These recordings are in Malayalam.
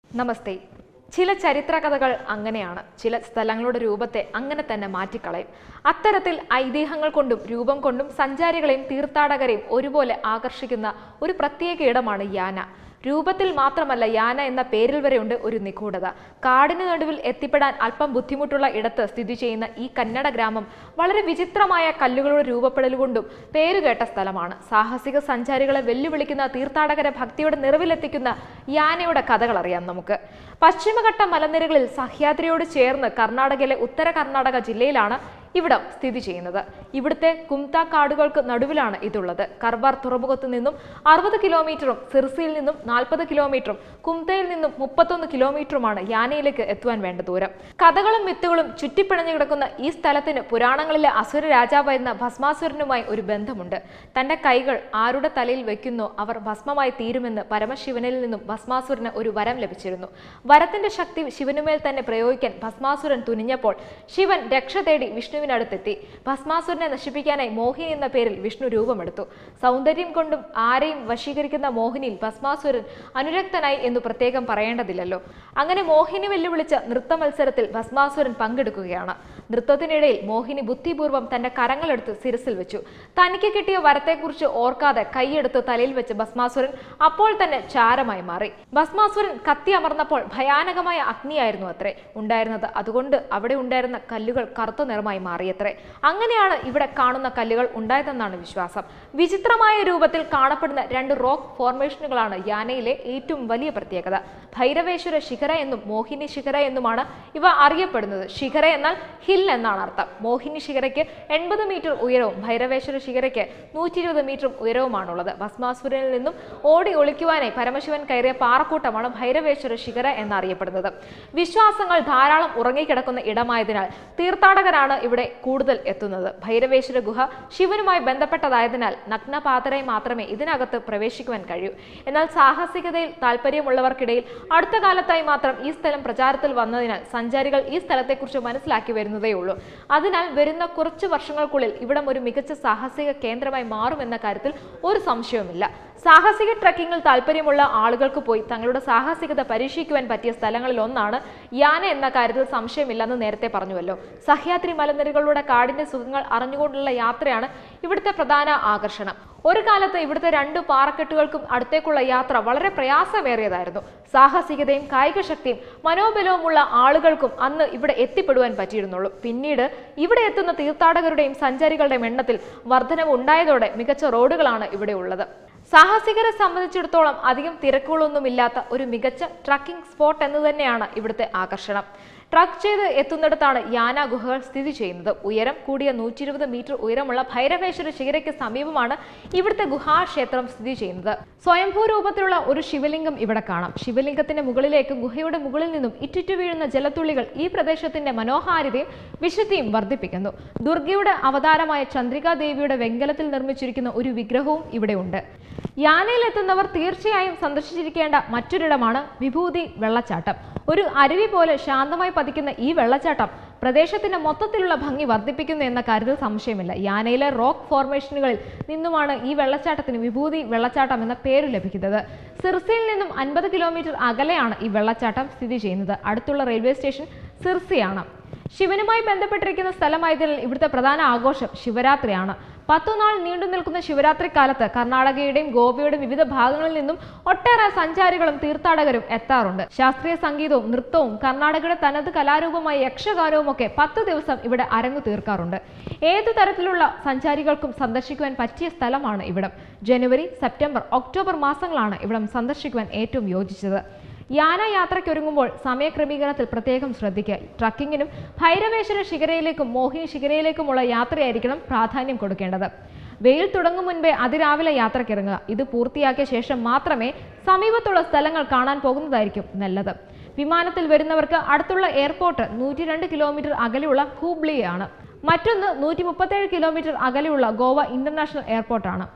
നമസ്തേ ചില ചരിത്ര കഥകൾ അങ്ങനെയാണ് ചില സ്ഥലങ്ങളുടെ രൂപത്തെ അങ്ങനെ തന്നെ മാറ്റിക്കളയും അത്തരത്തിൽ ഐതിഹ്യങ്ങൾ കൊണ്ടും രൂപം കൊണ്ടും സഞ്ചാരികളെയും തീർത്ഥാടകരെയും ഒരുപോലെ ആകർഷിക്കുന്ന ഒരു പ്രത്യേക ഇടമാണ് യാന രൂപത്തിൽ മാത്രമല്ല യാന എന്ന പേരിൽ വരെയുണ്ട് ഒരു നിഗൂഢത കാടിന് നടുവിൽ എത്തിപ്പെടാൻ അല്പം ബുദ്ധിമുട്ടുള്ള ഇടത്ത് സ്ഥിതി ചെയ്യുന്ന ഈ കന്നഡ ഗ്രാമം വളരെ വിചിത്രമായ കല്ലുകളുടെ രൂപപ്പെടൽ കൊണ്ടും പേരുകേട്ട സ്ഥലമാണ് സാഹസിക സഞ്ചാരികളെ വെല്ലുവിളിക്കുന്ന തീർത്ഥാടകരെ ഭക്തിയുടെ നിറവിലെത്തിക്കുന്ന യാനയുടെ കഥകൾ അറിയാം നമുക്ക് പശ്ചിമഘട്ട മലനിരകളിൽ സഹ്യാദ്രിയോട് ചേർന്ന് കർണാടകയിലെ ഉത്തര കർണാടക ജില്ലയിലാണ് ഇവിടം സ്ഥിതി ചെയ്യുന്നത് ഇവിടുത്തെ കുംത കാടുകൾക്ക് നടുവിലാണ് ഇതുള്ളത് കർവാർ തുറമുഖത്ത് നിന്നും അറുപത് കിലോമീറ്ററും സിർസിയിൽ നിന്നും നാൽപ്പത് കിലോമീറ്ററും കുംതയിൽ നിന്നും മുപ്പത്തൊന്ന് കിലോമീറ്ററുമാണ് യാനയിലേക്ക് എത്തുവാൻ വേണ്ട ദൂരം കഥകളും മിത്തുകളും ചുറ്റിപ്പിണഞ്ഞു കിടക്കുന്ന ഈ സ്ഥലത്തിന് പുരാണങ്ങളിലെ അസുര രാജാവായിരുന്ന ഭസ്മാസുരനുമായി ഒരു ബന്ധമുണ്ട് തന്റെ കൈകൾ ആരുടെ തലയിൽ വെക്കുന്നോ അവർ ഭസ്മമായി തീരുമെന്ന് പരമശിവനിൽ നിന്നും ഭസ്മാസുരന് ഒരു വരം ലഭിച്ചിരുന്നു വരത്തിന്റെ ശക്തി ശിവനുമേൽ തന്നെ പ്രയോഗിക്കാൻ ഭസ്മാസുരൻ തുനിഞ്ഞപ്പോൾ ശിവൻ രക്ഷ തേടി വിഷ്ണുവിനടുത്തെത്തി ഭസ്മാസുരനെ നശിപ്പിക്കാനായി മോഹിനി എന്ന പേരിൽ വിഷ്ണു രൂപമെടുത്തു സൗന്ദര്യം കൊണ്ടും ആരെയും വശീകരിക്കുന്ന മോഹിനിയിൽ ഭസ്മാസുരൻ അനുരക്തനായി എന്ന് പ്രത്യേകം പറയേണ്ടതില്ലല്ലോ അങ്ങനെ മോഹിനി വെല്ലുവിളിച്ച നൃത്ത മത്സരത്തിൽ ഭസ്മാസുരൻ പങ്കെടുക്കുകയാണ് നൃത്തത്തിനിടയിൽ മോഹിനി ബുദ്ധിപൂർവ്വം തന്റെ കരങ്ങളെടുത്ത് ശിരസിൽ വെച്ചു തനിക്ക് കിട്ടിയ വരത്തെക്കുറിച്ച് ഓർക്കാതെ കൈയെടുത്ത് തലയിൽ വെച്ച് ഭസ്മാസുരൻ അപ്പോൾ തന്നെ ചാരമായി മാറി ഭസ്മാസുരൻ കത്തി അമർന്നപ്പോൾ ഭയാനകമായ അഗ്നിയായിരുന്നു അത്രേ ഉണ്ടായിരുന്നത് അതുകൊണ്ട് അവിടെ ഉണ്ടായിരുന്ന കല്ലുകൾ കറുത്ത നിറമായി മാറിയത്രേ അങ്ങനെയാണ് ഇവിടെ കാണുന്ന കല്ലുകൾ ഉണ്ടായതെന്നാണ് വിശ്വാസം വിചിത്രമായ രൂപത്തിൽ കാണപ്പെടുന്ന രണ്ട് റോക്ക് ഫോർമേഷനുകളാണ് യാനയിലെ ഏറ്റവും വലിയ പ്രത്യേകത ഭൈരവേശ്വര ശിഖര എന്നും മോഹിനി ശിഖര എന്നുമാണ് ഇവ അറിയപ്പെടുന്നത് ശിഖര എന്നാൽ ഹിൽ എന്നാണ് അർത്ഥം മോഹിനി ശിഖരയ്ക്ക് എൺപത് മീറ്റർ ഉയരവും ഭൈരവേശ്വര ശിഖരയ്ക്ക് നൂറ്റി ഇരുപത് മീറ്റർ ഉയരവുമാണുള്ളത് ഭസ്മാസുരനിൽ നിന്നും ഓടി ഒളിക്കുവാനായി പരമശിവൻ കയറിയ പാറക്കൂട്ടമാണ് ഭൈരവേശ്വര ശിഖര എന്നറിയപ്പെടുന്നത് വിശ്വാസങ്ങൾ ധാരാളം ഉറങ്ങിക്കിടക്കുന്ന ഇടമായതിനാൽ തീർത്ഥാടകരാണ് ഇവിടെ കൂടുതൽ എത്തുന്നത് ഭൈരവേശ്വര ഗുഹ ശിവനുമായി ബന്ധപ്പെട്ടതായതിനാൽ നഗ്നപാതരായി മാത്രമേ ഇതിനകത്ത് പ്രവേശിക്കുവാൻ കഴിയൂ എന്നാൽ സാഹസികതയിൽ താല്പര്യമുള്ളവർക്കിടയിൽ അടുത്ത കാലത്തായി മാത്രം ഈ സ്ഥലം പ്രചാരത്തിൽ വന്നതിനാൽ സഞ്ചാരികൾ ഈ സ്ഥലത്തെക്കുറിച്ച് മനസ്സിലാക്കി വരുന്നതേ ഉള്ളൂ അതിനാൽ വരുന്ന കുറച്ച് വർഷങ്ങൾക്കുള്ളിൽ ഇവിടം ഒരു മികച്ച സാഹസിക കേന്ദ്രമായി മാറുമെന്ന കാര്യത്തിൽ ഒരു സംശയവുമില്ല സാഹസിക ട്രക്കിങ്ങിൽ താല്പര്യമുള്ള ആളുകൾക്ക് പോയി തങ്ങളുടെ സാഹസികത പരീക്ഷിക്കുവാൻ പറ്റിയ സ്ഥലങ്ങളിൽ ഒന്നാണ് യാന എന്ന കാര്യത്തിൽ സംശയമില്ലെന്ന് നേരത്തെ പറഞ്ഞുവല്ലോ സഹ്യാദ്രി മലനിരകളുടെ കാടിന്റെ സുഖങ്ങൾ അറിഞ്ഞുകൊണ്ടുള്ള യാത്രയാണ് ഇവിടുത്തെ പ്രധാന ആകർഷണം ഒരു കാലത്ത് ഇവിടുത്തെ രണ്ട് പാറക്കെട്ടുകൾക്കും അടുത്തേക്കുള്ള യാത്ര വളരെ പ്രയാസമേറിയതായിരുന്നു സാഹസികതയും കായിക ശക്തിയും മനോബലവുമുള്ള ആളുകൾക്കും അന്ന് ഇവിടെ എത്തിപ്പെടുവാൻ പറ്റിയിരുന്നുള്ളൂ പിന്നീട് ഇവിടെ എത്തുന്ന തീർത്ഥാടകരുടെയും സഞ്ചാരികളുടെയും എണ്ണത്തിൽ വർധനവ് ഉണ്ടായതോടെ മികച്ച റോഡുകളാണ് ഇവിടെ ഉള്ളത് സാഹസികരെ സംബന്ധിച്ചിടത്തോളം അധികം തിരക്കുകളൊന്നുമില്ലാത്ത ഒരു മികച്ച ട്രക്കിംഗ് സ്പോട്ട് എന്ന് തന്നെയാണ് ഇവിടുത്തെ ആകർഷണം ട്രക്ക് ചെയ്ത് എത്തുന്നിടത്താണ് യാന ഗുഹകൾ സ്ഥിതി ചെയ്യുന്നത് ഉയരം കൂടിയ നൂറ്റി ഇരുപത് മീറ്റർ ഉയരമുള്ള ഭൈരവേശ്വര ശിഖരയ്ക്ക് സമീപമാണ് ഇവിടുത്തെ ഗുഹാക്ഷേത്രം സ്ഥിതി ചെയ്യുന്നത് സ്വയംഭൂ രൂപത്തിലുള്ള ഒരു ശിവലിംഗം ഇവിടെ കാണാം ശിവലിംഗത്തിന്റെ മുകളിലേക്ക് ഗുഹയുടെ മുകളിൽ നിന്നും ഇറ്റിറ്റു വീഴുന്ന ജലത്തുള്ളികൾ ഈ പ്രദേശത്തിന്റെ മനോഹാരിതയും വിശുദ്ധിയും വർദ്ധിപ്പിക്കുന്നു ദുർഗയുടെ അവതാരമായ ചന്ദ്രികാ ദേവിയുടെ വെങ്കലത്തിൽ നിർമ്മിച്ചിരിക്കുന്ന ഒരു വിഗ്രഹവും ഇവിടെ ഉണ്ട് യാനയിലെത്തുന്നവർ തീർച്ചയായും സന്ദർശിച്ചിരിക്കേണ്ട മറ്റൊരിടമാണ് വിഭൂതി വെള്ളച്ചാട്ടം ഒരു അരുവി പോലെ ശാന്തമായി പതിക്കുന്ന ഈ വെള്ളച്ചാട്ടം പ്രദേശത്തിന്റെ മൊത്തത്തിലുള്ള ഭംഗി വർദ്ധിപ്പിക്കുന്നു എന്ന കാര്യത്തിൽ സംശയമില്ല യാനയിലെ റോക്ക് ഫോർമേഷനുകളിൽ നിന്നുമാണ് ഈ വെള്ളച്ചാട്ടത്തിന് വിഭൂതി വെള്ളച്ചാട്ടം എന്ന പേര് ലഭിക്കുന്നത് സിർസിയിൽ നിന്നും അൻപത് കിലോമീറ്റർ അകലെയാണ് ഈ വെള്ളച്ചാട്ടം സ്ഥിതി ചെയ്യുന്നത് അടുത്തുള്ള റെയിൽവേ സ്റ്റേഷൻ സിർസിയാണ് ശിവനുമായി ബന്ധപ്പെട്ടിരിക്കുന്ന സ്ഥലമായതിനാൽ ഇവിടുത്തെ പ്രധാന ആഘോഷം ശിവരാത്രിയാണ് പത്തു നാൾ നീണ്ടു നിൽക്കുന്ന ശിവരാത്രി കാലത്ത് കർണാടകയുടെയും ഗോവയുടെയും വിവിധ ഭാഗങ്ങളിൽ നിന്നും ഒട്ടേറെ സഞ്ചാരികളും തീർത്ഥാടകരും എത്താറുണ്ട് ശാസ്ത്രീയ സംഗീതവും നൃത്തവും കർണാടകയുടെ തനത് കലാരൂപമായ യക്ഷഗാനവും ഒക്കെ പത്ത് ദിവസം ഇവിടെ അരങ്ങു തീർക്കാറുണ്ട് ഏതു തരത്തിലുള്ള സഞ്ചാരികൾക്കും സന്ദർശിക്കുവാൻ പറ്റിയ സ്ഥലമാണ് ഇവിടം ജനുവരി സെപ്റ്റംബർ ഒക്ടോബർ മാസങ്ങളാണ് ഇവിടം സന്ദർശിക്കുവാൻ ഏറ്റവും യോജിച്ചത് യാന യാത്രയ്ക്കൊരുങ്ങുമ്പോൾ സമയക്രമീകരണത്തിൽ പ്രത്യേകം ശ്രദ്ധിക്കുക ട്രക്കിങ്ങിനും ഭൈരവേശ്വര ശിഖരയിലേക്കും മോഹിനി ശിഖരയിലേക്കുമുള്ള യാത്രയായിരിക്കണം പ്രാധാന്യം കൊടുക്കേണ്ടത് വെയിൽ തുടങ്ങും മുൻപേ അതിരാവിലെ യാത്രക്കിറങ്ങുക ഇത് പൂർത്തിയാക്കിയ ശേഷം മാത്രമേ സമീപത്തുള്ള സ്ഥലങ്ങൾ കാണാൻ പോകുന്നതായിരിക്കും നല്ലത് വിമാനത്തിൽ വരുന്നവർക്ക് അടുത്തുള്ള എയർപോർട്ട് നൂറ്റി രണ്ട് കിലോമീറ്റർ അകലെയുള്ള ഹൂബ്ലിയാണ് മറ്റൊന്ന് നൂറ്റി മുപ്പത്തേഴ് കിലോമീറ്റർ അകലെയുള്ള ഗോവ ഇന്റർനാഷണൽ എയർപോർട്ടാണ്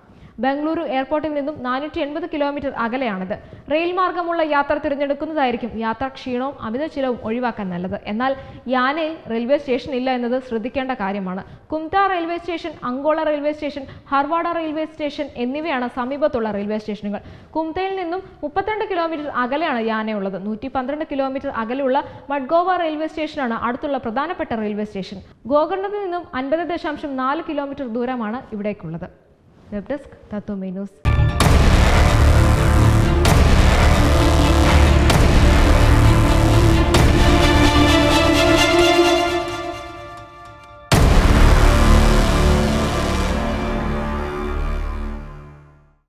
ബംഗളൂരു എയർപോർട്ടിൽ നിന്നും നാനൂറ്റി എൺപത് കിലോമീറ്റർ അകലെയാണിത് റെയിൽ മാർഗമുള്ള യാത്ര തിരഞ്ഞെടുക്കുന്നതായിരിക്കും യാത്രാ ക്ഷീണവും അമിത ചിലവും ഒഴിവാക്കാൻ നല്ലത് എന്നാൽ യാനയിൽ റെയിൽവേ സ്റ്റേഷൻ ഇല്ല എന്നത് ശ്രദ്ധിക്കേണ്ട കാര്യമാണ് Kumta railway station Ankola railway station Harwada railway station എന്നിവയാണ് സമീപത്തുള്ള റെയിൽവേ സ്റ്റേഷനുകൾ കുംതയിൽ നിന്നും മുപ്പത്തിരണ്ട് കിലോമീറ്റർ അകലെയാണ് യാനയുള്ളത് നൂറ്റി പന്ത്രണ്ട് കിലോമീറ്റർ അകലെയുള്ള മഡ്ഗോവ റെയിൽവേ സ്റ്റേഷനാണ് അടുത്തുള്ള പ്രധാനപ്പെട്ട റെയിൽവേ സ്റ്റേഷൻ ഗോകർണത്തിൽ നിന്നും അൻപത് ദശാംശം നാല് കിലോമീറ്റർ ദൂരമാണ് ഇവിടേക്കുള്ളത് വെബ് ഡെസ്ക് തത്വമേ ന്യൂസ്